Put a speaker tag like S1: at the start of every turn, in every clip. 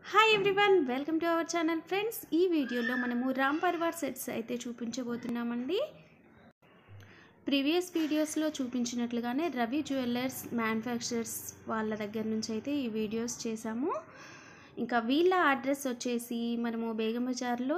S1: hi everyone welcome to our channel friends ఈ వీడియోలో మనము రామ్ పర్వార్ సెట్స్ అయితే చూపించబోతున్నామండి ప్రీవియస్ వీడియోస్లో చూపించినట్లుగానే రవి జ్యువెలర్స్ మ్యానుఫ్యాక్చరర్స్ వాళ్ళ దగ్గర నుంచి అయితే ఈ వీడియోస్ చేశాము ఇంకా వీళ్ళ అడ్రస్ వచ్చేసి మనము బేగం బజార్లో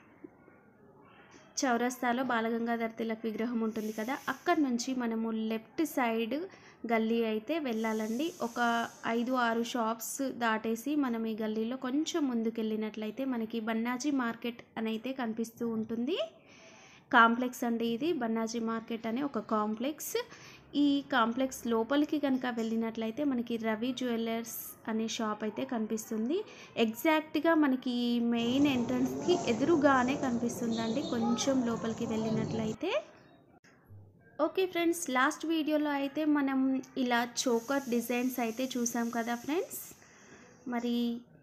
S1: చౌరస్తాలో బాలగంగాధర్ తిలక్ విగ్రహం ఉంటుంది కదా అక్కడ నుంచి మనము లెఫ్ట్ సైడ్ గల్లీ అయితే వెళ్ళాలండి ఒక ఐదు ఆరు షాప్స్ దాటేసి మనం ఈ గల్లీలో కొంచెం ముందుకెళ్ళినట్లయితే మనకి బన్నాజీ మార్కెట్ అని అయితే కనిపిస్తూ ఉంటుంది కాంప్లెక్స్ అండి ఇది బన్నాజీ మార్కెట్ అనే ఒక కాంప్లెక్స్ ఈ కాంప్లెక్స్ లోపలికి కనుక వెళ్ళినట్లయితే మనకి రవి జ్యువెలర్స్ అనే షాప్ అయితే కనిపిస్తుంది ఎగ్జాక్ట్గా మనకి మెయిన్ ఎంట్రన్స్కి ఎదురుగానే కనిపిస్తుందండి కొంచెం లోపలికి వెళ్ళినట్లయితే ఓకే ఫ్రెండ్స్ లాస్ట్ వీడియోలో అయితే మనం ఇలా చోకర్ డిజైన్స్ అయితే చూసాం కదా ఫ్రెండ్స్ మరి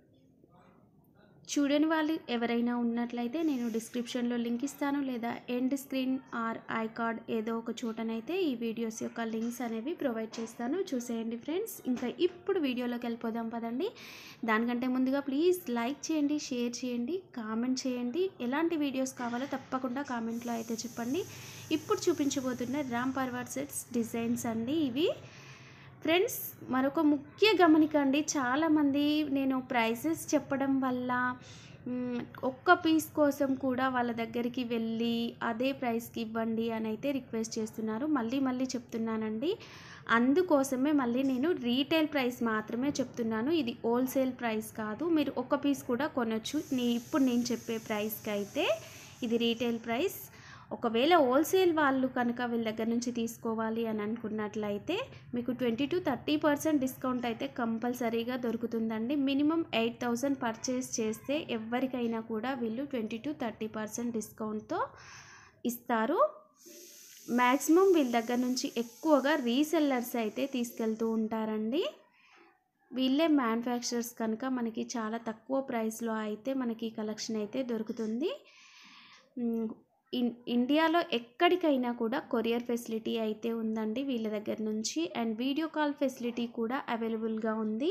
S1: చూడని వాళ్ళు ఎవరైనా ఉన్నట్లయితే నేను డిస్క్రిప్షన్లో లింక్ ఇస్తాను లేదా end screen or I card ఏదో ఒక చోటనైతే ఈ వీడియోస్ యొక్క లింక్స్ అనేవి ప్రొవైడ్ చేస్తాను చూసేయండి ఫ్రెండ్స్ ఇంకా ఇప్పుడు వీడియోలోకి వెళ్ళిపోదాం పదండి దానికంటే ముందుగా ప్లీజ్ లైక్ చేయండి షేర్ చేయండి కామెంట్ చేయండి ఎలాంటి వీడియోస్ కావాలో తప్పకుండా కామెంట్లో అయితే చెప్పండి ఇప్పుడు చూపించబోతున్న రామ్ పర్వార్ సెట్స్ డిజైన్స్ అండి ఇవి ఫ్రెండ్స్ మరొక ముఖ్య గమనిక అండి చాలామంది నేను ప్రైసెస్ చెప్పడం వల్ల మ్, ఒక్క పీస్ కోసం కూడా వాళ్ళ దగ్గరికి వెళ్ళి అదే ప్రైస్కి ఇవ్వండి అని అయితే రిక్వెస్ట్ చేస్తున్నారు మళ్ళీ మళ్ళీ చెప్తున్నానండి అందుకోసమే మళ్ళీ నేను రీటైల్ ప్రైస్ మాత్రమే చెప్తున్నాను ఇది హోల్సేల్ ప్రైస్ కాదు మీరు ఒక పీస్ కూడా కొనొచ్చు నీ ఇప్పుడు నేను చెప్పే ప్రైస్కి అయితే ఇది రీటైల్ ప్రైస్ ఒకవేళ హోల్సేల్ వాళ్ళు కనుక వీళ్ళ దగ్గర నుంచి తీసుకోవాలి అని అనుకున్నట్లయితే మీకు twenty to thirty percent discount అయితే కంపల్సరీగా దొరుకుతుందండి మినిమం ఎయిట్ థౌజండ్ పర్చేస్ చేస్తే ఎవరికైనా కూడా వీళ్ళు ట్వంటీ టు థర్టీ పర్సెంట్ డిస్కౌంట్తో ఇస్తారు మ్యాక్సిమం వీళ్ళ దగ్గర నుంచి ఎక్కువగా రీసెల్లర్స్ అయితే తీసుకెళ్తూ ఉంటారండి వీళ్ళే మ్యానుఫ్యాక్చరర్స్ కనుక మనకి చాలా తక్కువ ప్రైస్లో అయితే మనకి కలెక్షన్ అయితే దొరుకుతుంది మ్, ఇన్ ఇండియాలో ఎక్కడికైనా కూడా కొరియర్ ఫెసిలిటీ అయితే ఉందండి వీళ్ళ దగ్గర నుంచి అండ్ వీడియో కాల్ ఫెసిలిటీ కూడా అవైలబుల్గా ఉంది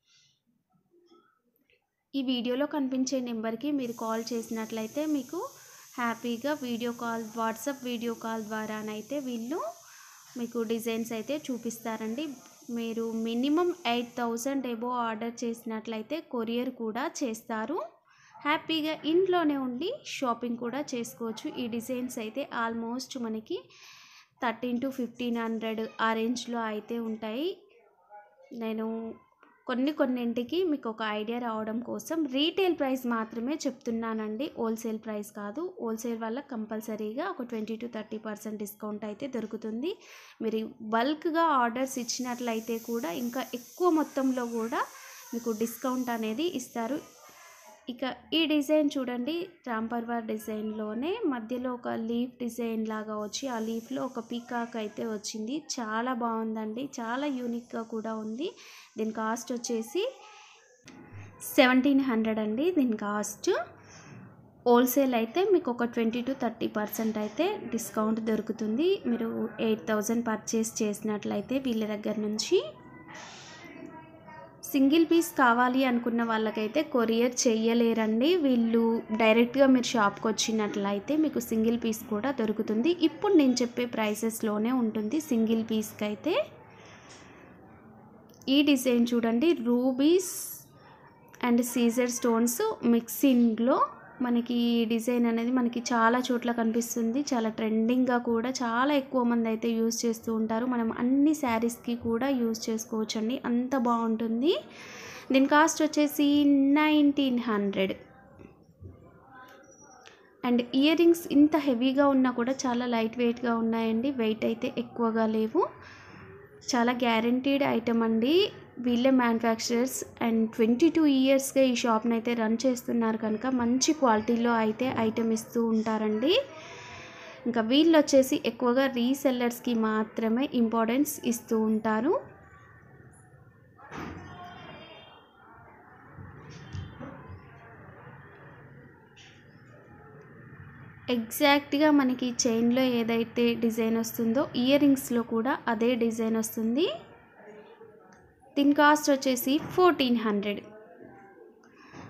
S1: ఈ వీడియోలో కనిపించే నెంబర్కి మీరు కాల్ చేసినట్లయితే మీకు హ్యాపీగా video call WhatsApp video call ద్వారానైతే వీళ్ళు మీకు డిజైన్స్ అయితే చూపిస్తారండి మీరు minimum eight thousand above order చేసినట్లయితే కొరియర్ కూడా చేస్తారు హ్యాపీగా ఇంట్లోనే ఉండి షాపింగ్ కూడా చేసుకోవచ్చు ఈ డిజైన్స్ అయితే ఆల్మోస్ట్ మనకి థర్టీన్ టు ఫిఫ్టీన్ హండ్రెడ్ ఆ రేంజ్లో అయితే ఉంటాయి నేను కొన్ని కొన్నింటికి మీకు ఒక ఐడియా రావడం కోసం రీటైల్ ప్రైస్ మాత్రమే చెప్తున్నానండి హోల్సేల్ ప్రైస్ కాదు హోల్సేల్ వల్ల కంపల్సరీగా ఒక twenty to thirty percent discount అయితే దొరుకుతుంది మీరు బల్క్గా ఆర్డర్స్ ఇచ్చినట్లయితే కూడా ఇంకా ఎక్కువ మొత్తంలో కూడా మీకు డిస్కౌంట్ అనేది ఇస్తారు ఇక ఈ డిజైన్ చూడండి రాంపర్వార్ డిజైన్లోనే మధ్యలో ఒక లీఫ్ డిజైన్ లాగా వచ్చి ఆ లీఫ్లో ఒక పీకాక్ అయితే వచ్చింది చాలా బాగుందండి చాలా యూనిక్గా కూడా ఉంది దీని కాస్ట్ వచ్చేసి సెవెంటీన్ హండ్రెడ్ అండి దీని కాస్ట్ హోల్సేల్ అయితే మీకు ఒక ట్వంటీ టు థర్టీ పర్సెంట్ అయితే డిస్కౌంట్ దొరుకుతుంది మీరు ఎయిట్ థౌజండ్ పర్చేస్ చేసినట్లయితే వీళ్ళ దగ్గర నుంచి సింగిల్ పీస్ కావాలి అనుకున్న వాళ్ళకైతే కొరియర్ చెయ్యలేరండి వీళ్ళు డైరెక్ట్గా మీరు షాప్కి వచ్చినట్లయితే మీకు సింగిల్ పీస్ కూడా దొరుకుతుంది ఇప్పుడు నేను చెప్పే ప్రైసెస్లోనే ఉంటుంది సింగిల్ పీస్కి అయితే ఈ డిజైన్ చూడండి రూబీస్ అండ్ సీజర్ స్టోన్స్ మిక్సింగ్లో మనకి ఈ డిజైన్ అనేది మనకి చాలా చోట్ల కనిపిస్తుంది చాలా ట్రెండింగ్గా కూడా చాలా ఎక్కువ మంది అయితే యూజ్ చేస్తూ ఉంటారు మనం అన్ని శారీస్కి కూడా యూజ్ చేసుకోవచ్చండి అంత బాగుంటుంది దీని కాస్ట్ వచ్చేసి nineteen hundred and earrings ఇంత హెవీగా ఉన్నా కూడా చాలా లైట్ వెయిట్గా ఉన్నాయండి వెయిట్ అయితే ఎక్కువగా లేవు చాలా గ్యారంటీడ్ ఐటమ్ అండి వీళ్ళే మ్యానుఫ్యాక్చరర్స్ అండ్ ట్వంటీ టూ ఇయర్స్గా ఈ షాప్ని అయితే రన్ చేస్తున్నారు కనుక మంచి క్వాలిటీలో అయితే ఐటమ్ ఇస్తూ ఉంటారండి ఇంకా వీళ్ళు వచ్చేసి ఎక్కువగా రీసెల్లర్స్కి మాత్రమే ఇంపార్టెన్స్ ఇస్తూ ఉంటారు ఎగ్జాక్ట్గా మనకి చైన్లో ఏదైతే డిజైన్ వస్తుందో ఇయర్ రింగ్స్లో కూడా అదే డిజైన్ వస్తుంది దీని కాస్ట్ వచ్చేసి ఫోర్టీన్ హండ్రెడ్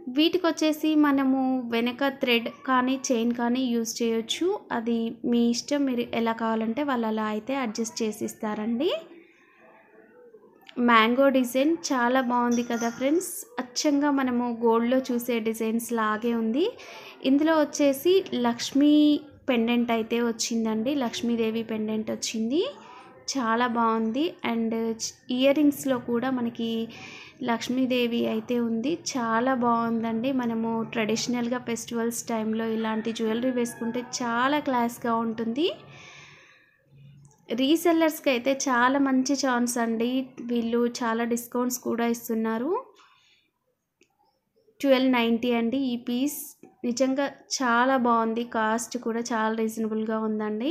S1: వీటికి వచ్చేసి మనము వెనక థ్రెడ్ కానీ చైన్ కానీ యూజ్ చేయొచ్చు అది మీ ఇష్టం మీరు ఎలా కావాలంటే వాళ్ళు అలా అయితే అడ్జస్ట్ చేసి ఇస్తారండి మ్యాంగో డిజైన్ చాలా బాగుంది కదా ఫ్రెండ్స్ అచ్చంగా మనము గోల్డ్లో చూసే డిజైన్స్ లాగే ఉంది ఇందులో వచ్చేసి లక్ష్మీ పెండెంట్ అయితే వచ్చిందండి లక్ష్మీదేవి పెండెంట్ వచ్చింది చాలా బాగుంది అండ్ ఇయర్ రింగ్స్లో కూడా మనకి లక్ష్మీదేవి అయితే ఉంది చాలా బాగుందండి మనము ట్రెడిషనల్గా ఫెస్టివల్స్ టైంలో ఇలాంటి జ్యువెలరీ వేసుకుంటే చాలా క్లాస్గా ఉంటుంది రీసెల్లర్స్కి అయితే చాలా మంచి ఛాన్స్ అండి వీళ్ళు చాలా డిస్కౌంట్స్ కూడా ఇస్తున్నారు ట్వెల్వ్ నైంటీ అండి ఈ పీస్ నిజంగా చాలా బాగుంది కాస్ట్ కూడా చాలా రీజనబుల్గా ఉందండి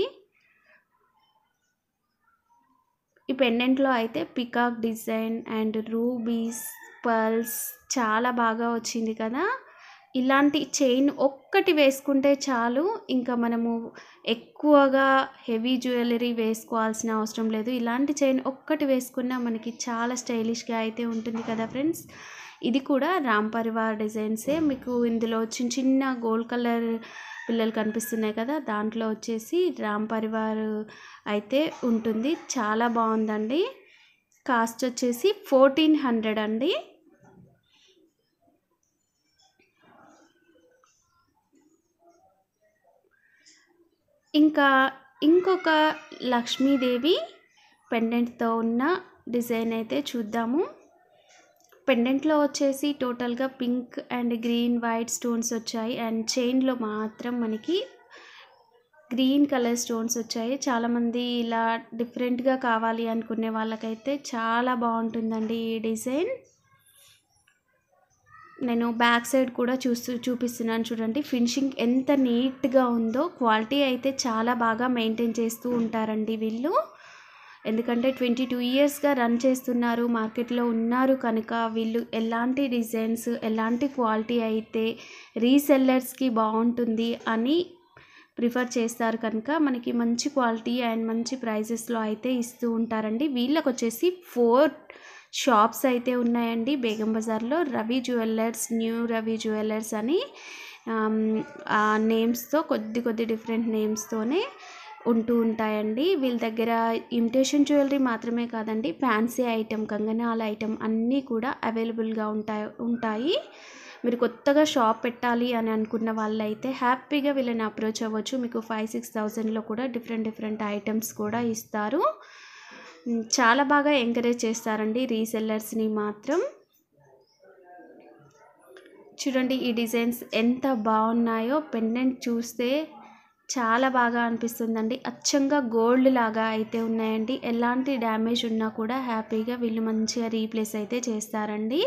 S1: ఈ పెండెంట్లో అయితే peacock design and rubies pearls చాలా బాగా వచ్చింది కదా ఇలాంటి చైన్ ఒక్కటి వేసుకుంటే చాలు ఇంకా మనము ఎక్కువగా హెవీ జ్యువెలరీ వేసుకోవాల్సిన అవసరం లేదు ఇలాంటి చైన్ ఒక్కటి వేసుకున్నా మనకి చాలా స్టైలిష్గా అయితే ఉంటుంది కదా ఫ్రెండ్స్ ఇది కూడా రామ్ పరివార్ డిజైన్సే మీకు ఇందులో చిన్న చిన్న గోల్డ్ కలర్ పిల్లలు కనిపిస్తున్నాయి కదా దాంట్లో వచ్చేసి రామ్ పరివార్ అయితే ఉంటుంది చాలా బాగుందండి కాస్ట్ వచ్చేసి ఫోర్టీన్ హండ్రెడ్ అండి ఇంకా ఇంకొక లక్ష్మీదేవి పెండెంట్తో ఉన్న డిజైన్ అయితే చూద్దాము పెండెంట్లో వచ్చేసి టోటల్గా pink and green white stones వచ్చాయి అండ్ చైన్లో మాత్రం మనకి గ్రీన్ కలర్ స్టోన్స్ వచ్చాయి చాలామంది ఇలా డిఫరెంట్గా కావాలి అనుకునే వాళ్ళకైతే చాలా బాగుంటుందండి ఈ డిజైన్ నేను బ్యాక్ సైడ్ కూడా చూస్తూ చూపిస్తున్నాను చూడండి ఫినిషింగ్ ఎంత నీట్గా ఉందో క్వాలిటీ అయితే చాలా బాగా మెయింటైన్ చేస్తూ ఉంటారండి వీళ్ళు ఎందుకంటే ట్వంటీ టూ ఇయర్స్గా రన్ చేస్తున్నారు మార్కెట్లో ఉన్నారు కనుక వీళ్ళు ఎలాంటి డిజైన్స్ ఎలాంటి క్వాలిటీ అయితే రీసెల్లర్స్కి బాగుంటుంది అని ప్రిఫర్ చేస్తారు కనుక మనకి మంచి క్వాలిటీ అండ్ మంచి ప్రైజెస్లో అయితే ఇస్తూ ఉంటారండి వీళ్ళకి వచ్చేసి ఫోర్ షాప్స్ అయితే ఉన్నాయండి బేగం బజార్లో Ravi jewellers new Ravi jewellers అని ఆ నేమ్స్తో కొద్ది కొద్ది డిఫరెంట్ నేమ్స్తోనే ఉంటూ ఉంటాయండి వీళ్ళ దగ్గర ఇమిటేషన్ జ్యువెలరీ మాత్రమే కాదండి ఫ్యాన్సీ ఐటెం కంగనాల ఐటెం అన్నీ కూడా అవైలబుల్గా ఉంటాయి ఉంటాయి మీరు కొత్తగా షాప్ పెట్టాలి అని అనుకున్న వాళ్ళైతే హ్యాపీగా వీళ్ళని అప్రోచ్ అవ్వచ్చు మీకు ఫైవ్ సిక్స్ థౌజండ్లో కూడా డిఫరెంట్ డిఫరెంట్ ఐటమ్స్ కూడా ఇస్తారు చాలా బాగా ఎంకరేజ్ చేస్తారండి రీసెల్లర్స్ని మాత్రం చూడండి ఈ డిజైన్స్ ఎంత బాగున్నాయో పెండెంట్ చూస్తే చాలా బాగా అనిపిస్తుందండి అచ్చంగా గోల్డ్ లాగా అయితే ఉన్నాయండి ఎలాంటి డ్యామేజ్ ఉన్నా కూడా హ్యాపీగా వీళ్ళు మంచిగా రీప్లేస్ అయితే చేస్తారండి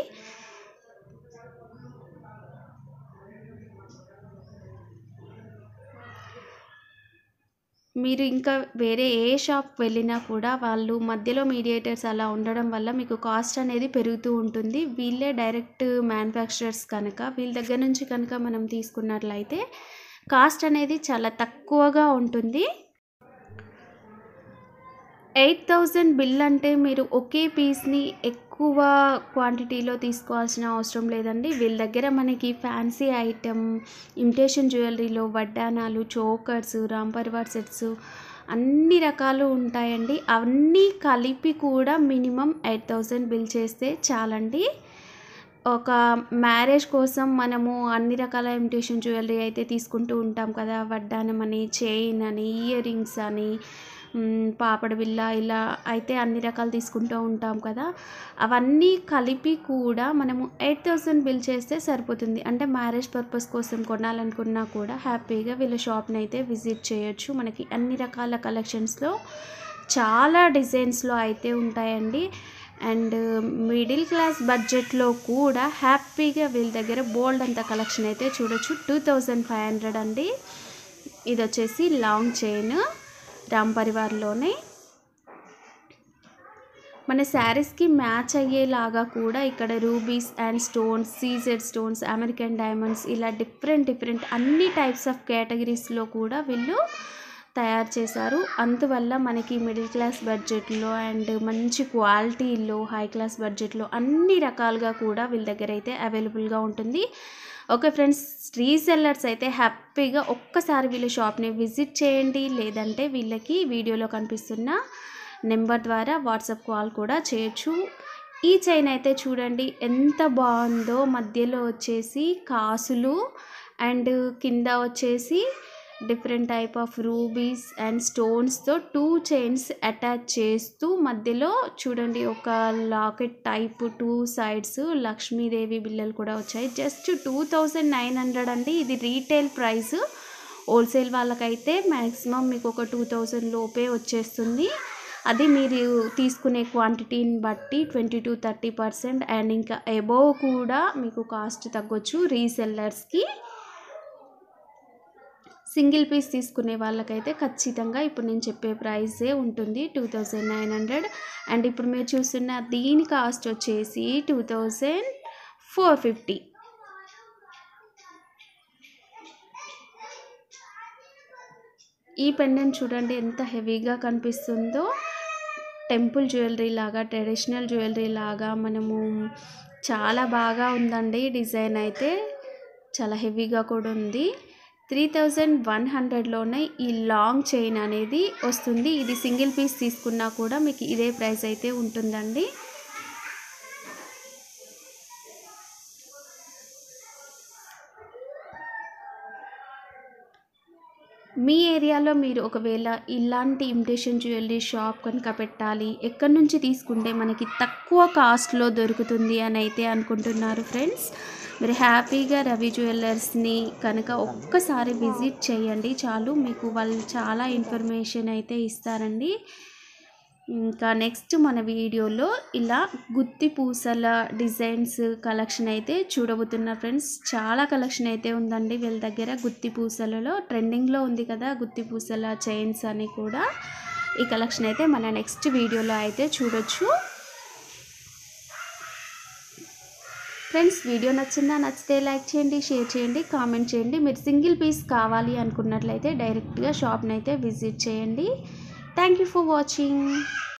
S1: మీరు ఇంకా వేరే ఏ షాప్ వెళ్ళినా కూడా వాళ్ళు మధ్యలో మీడియేటర్స్ అలా ఉండడం వల్ల మీకు కాస్ట్ అనేది పెరుగుతూ ఉంటుంది వీళ్ళే డైరెక్ట్ మ్యానుఫ్యాక్చరర్స్ కనుక వీళ్ళ దగ్గర నుంచి కనుక మనం తీసుకున్నట్లయితే కాస్ట్ అనేది చాలా తక్కువగా ఉంటుంది ఎయిట్ థౌజండ్ బిల్ అంటే మీరు ఒకే పీస్ని ఎక్కువ క్వాంటిటీలో తీసుకోవాల్సిన అవసరం లేదండి వీళ్ళ దగ్గర మనకి ఫ్యాన్సీ ఐటమ్ ఇమిటేషన్ జ్యువెలరీలో వడ్డానాలు చోకర్స్ రాంపర్వార్ సెట్స్ అన్ని రకాలు ఉంటాయండి అవన్నీ కలిపి కూడా మినిమం ఎయిట్ థౌజండ్ బిల్ చేస్తే చాలండి ఒక మ్యారేజ్ కోసం మనము అన్ని రకాల ఇమిటేషన్ జ్యువెలరీ అయితే తీసుకుంటూ ఉంటాం కదా వడ్డానం అని చైన్ అని ఇయర్ రింగ్స్ అని పాపడ బిల్ల ఇలా అయితే అన్ని రకాలు తీసుకుంటూ ఉంటాం కదా అవన్నీ కలిపి కూడా మనము ఎయిట్ థౌసండ్ బిల్ చేస్తే సరిపోతుంది అంటే మ్యారేజ్ పర్పస్ కోసం కొనాలనుకున్నా కూడా హ్యాపీగా వీళ్ళ షాప్ని అయితే విజిట్ చేయొచ్చు మనకి అన్ని రకాల కలెక్షన్స్లో చాలా డిజైన్స్లో అయితే ఉంటాయండి అండ్ మిడిల్ క్లాస్ బడ్జెట్లో కూడా హ్యాపీగా వీళ్ళ దగ్గర బోల్డ్ అంత కలెక్షన్ అయితే చూడొచ్చు టూ థౌజండ్ ఫైవ్ హండ్రెడ్ అండి ఇది వచ్చేసి లాంగ్ చైన్ రామ్ పరివార్లోనే మన శారీస్కి మ్యాచ్ అయ్యేలాగా కూడా ఇక్కడ rubies and stones CZ stones American diamonds ఇలా డిఫరెంట్ డిఫరెంట్ అన్ని టైప్స్ ఆఫ్ కేటగిరీస్లో కూడా వీళ్ళు తయారు చేశారు అందువల్ల మనకి మిడిల్ క్లాస్ బడ్జెట్లో అండ్ మంచి క్వాలిటీలో హై క్లాస్ బడ్జెట్లో అన్ని రకాలుగా కూడా వీళ్ళ దగ్గర అయితే అవైలబుల్గా ఉంటుంది ఓకే ఫ్రెండ్స్ రీసెల్లర్స్ అయితే హ్యాపీగా ఒక్కసారి వీళ్ళ షాప్ని విజిట్ చేయండి లేదంటే వీళ్ళకి వీడియోలో కనిపిస్తున్న నెంబర్ ద్వారా వాట్సాప్ కాల్ కూడా చేయొచ్చు ఈ చైన్ అయితే చూడండి ఎంత బాగుందో మధ్యలో వచ్చేసి కాసులు అండ్ కింద వచ్చేసి different type of rubies and స్టోన్స్తో టూ చైన్స్ అటాచ్ చేస్తూ మధ్యలో చూడండి ఒక లాకెట్ టైప్ టూ సైడ్స్ లక్ష్మీదేవి బిల్లలు కూడా వచ్చాయి just two thousand nine hundred అండి ఇది రీటైల్ ప్రైస్ హోల్సేల్ వాళ్ళకైతే మ్యాక్సిమం మీకు ఒక టూ థౌజండ్ లోపే వచ్చేస్తుంది అది మీరు తీసుకునే క్వాంటిటీని బట్టి twenty to thirty percent and ఇంకా అబోవ్ కూడా మీకు కాస్ట్ తగ్గొచ్చు రీసెల్లర్స్కి సింగిల్ పీస్ తీసుకునే వాళ్ళకైతే ఖచ్చితంగా ఇప్పుడు నేను చెప్పే ప్రైసే ఉంటుంది two thousand nine hundred and ఇప్పుడు మీరు చూస్తున్న దీని కాస్ట్ వచ్చేసి టూ థౌజండ్ ఫోర్ ఫిఫ్టీ ఈ పెండెంట్ చూడండి ఎంత హెవీగా కనిపిస్తుందో టెంపుల్ జ్యువెలరీ లాగా ట్రెడిషనల్ జ్యువెలరీ లాగా మనము చాలా బాగా ఉందండి డిజైన్ అయితే చాలా హెవీగా కూడా ఉంది త్రీ థౌజండ్ వన్ హండ్రెడ్లోనే ఈ లాంగ్ చైన్ అనేది వస్తుంది ఇది సింగిల్ పీస్ తీసుకున్నా కూడా మీకు ఇదే ప్రైస్ అయితే ఉంటుందండి మీ ఏరియాలో మీరు ఒకవేళ ఇలాంటి ఇమిటేషన్ జ్యువెలరీ షాప్ కనుక పెట్టాలి ఎక్కడి నుంచి తీసుకుంటే మనకి తక్కువ కాస్ట్లో దొరుకుతుంది అని అయితే అనుకుంటున్నారు ఫ్రెండ్స్ మీరు హ్యాపీగా రవి జ్యువెలర్స్ని కనుక ఒక్కసారి విజిట్ చేయండి చాలు మీకు వాళ్ళు చాలా ఇన్ఫర్మేషన్ అయితే ఇస్తారండి ఇంకా నెక్స్ట్ మన వీడియోలో ఇలా గుత్తి పూసల డిజైన్స్ కలెక్షన్ అయితే చూడబోతున్నా ఫ్రెండ్స్ చాలా కలెక్షన్ అయితే ఉందండి వీళ్ళ దగ్గర గుత్తి పూసలలో ట్రెండింగ్లో ఉంది కదా గుత్తి పూసల చైన్స్ అని కూడా ఈ కలెక్షన్ అయితే మన నెక్స్ట్ వీడియోలో అయితే చూడొచ్చు ఫ్రెండ్స్ వీడియో నచ్చిందా నచ్చితే లైక్ చేయండి షేర్ చేయండి కామెంట్ చేయండి మీరు సింగిల్ పీస్ కావాలి అనుకున్నట్లయితే డైరెక్ట్గా షాప్ని అయితే విజిట్ చేయండి థ్యాంక్ యూ ఫర్ వాచింగ్